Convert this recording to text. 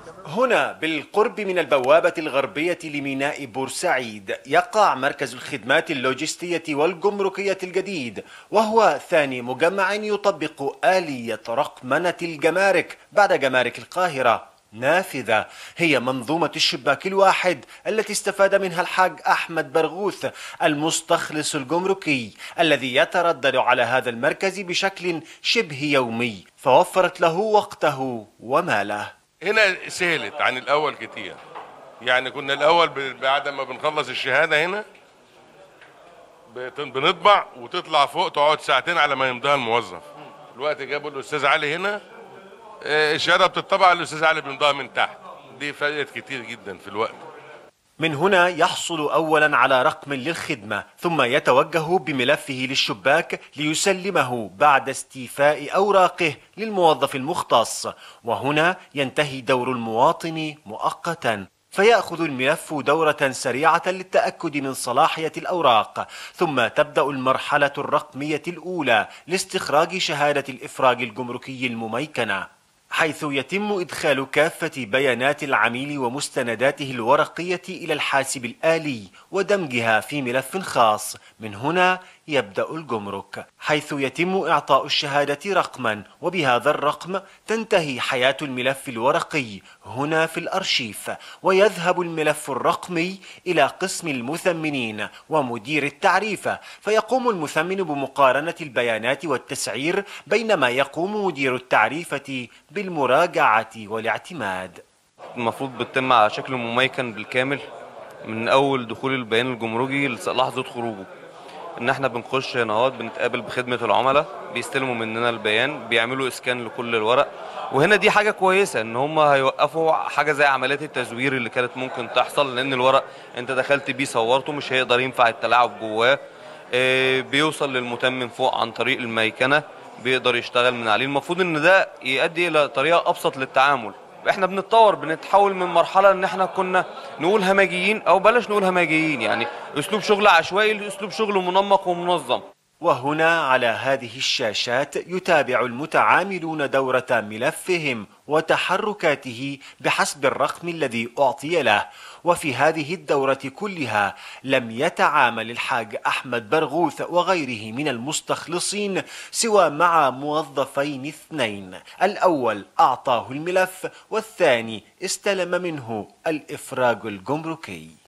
هنا بالقرب من البوابة الغربية لميناء بورسعيد يقع مركز الخدمات اللوجستية والجمركية الجديد وهو ثاني مجمع يطبق آلية رقمنة الجمارك بعد جمارك القاهرة نافذة هي منظومة الشباك الواحد التي استفاد منها الحاج أحمد برغوث المستخلص الجمركي الذي يتردد على هذا المركز بشكل شبه يومي فوفرت له وقته وماله هنا سهلت عن الاول كتير يعني كنا الاول ب- بعد ما بنخلص الشهاده هنا بت- بنطبع وتطلع فوق تقعد ساعتين على ما يمضيها الموظف الوقت جابوا الاستاذ علي هنا آه، الشهاده بتطبع الاستاذ علي بيمضيها من تحت دي فرقت كتير جدا في الوقت من هنا يحصل اولا على رقم للخدمه ثم يتوجه بملفه للشباك ليسلمه بعد استيفاء اوراقه للموظف المختص وهنا ينتهي دور المواطن مؤقتا فياخذ الملف دوره سريعه للتاكد من صلاحيه الاوراق ثم تبدا المرحله الرقميه الاولى لاستخراج شهاده الافراج الجمركي المميكنه حيث يتم إدخال كافة بيانات العميل ومستنداته الورقية إلى الحاسب الآلي ودمجها في ملف خاص من هنا يبدأ الجمرك حيث يتم إعطاء الشهادة رقما وبهذا الرقم تنتهي حياة الملف الورقي هنا في الأرشيف ويذهب الملف الرقمي إلى قسم المثمنين ومدير التعريفة فيقوم المثمن بمقارنة البيانات والتسعير بينما يقوم مدير التعريفة بالمراجعة والاعتماد المفروض بتتم على شكل مميكن بالكامل من اول دخول البيان الجمركي لحظه خروجه ان احنا بنخش هنا اهوت بنتقابل بخدمه العملاء بيستلموا مننا البيان بيعملوا اسكان لكل الورق وهنا دي حاجه كويسه ان هم هيوقفوا حاجه زي عمليات التزوير اللي كانت ممكن تحصل لان الورق انت دخلت بيه صورته مش هيقدر ينفع التلاعب جواه آه، بيوصل للمتمم فوق عن طريق الميكنه بيقدر يشتغل من عليه المفروض ان ده يؤدي الى طريقه ابسط للتعامل احنا بنتطور بنتحول من مرحله ان احنا كنا نقول همجيين او بلاش نقول همجيين يعني اسلوب شغل عشوائي لاسلوب شغل منمق ومنظم وهنا على هذه الشاشات يتابع المتعاملون دورة ملفهم وتحركاته بحسب الرقم الذي أعطي له وفي هذه الدورة كلها لم يتعامل الحاج أحمد برغوث وغيره من المستخلصين سوى مع موظفين اثنين الأول أعطاه الملف والثاني استلم منه الإفراج الجمركي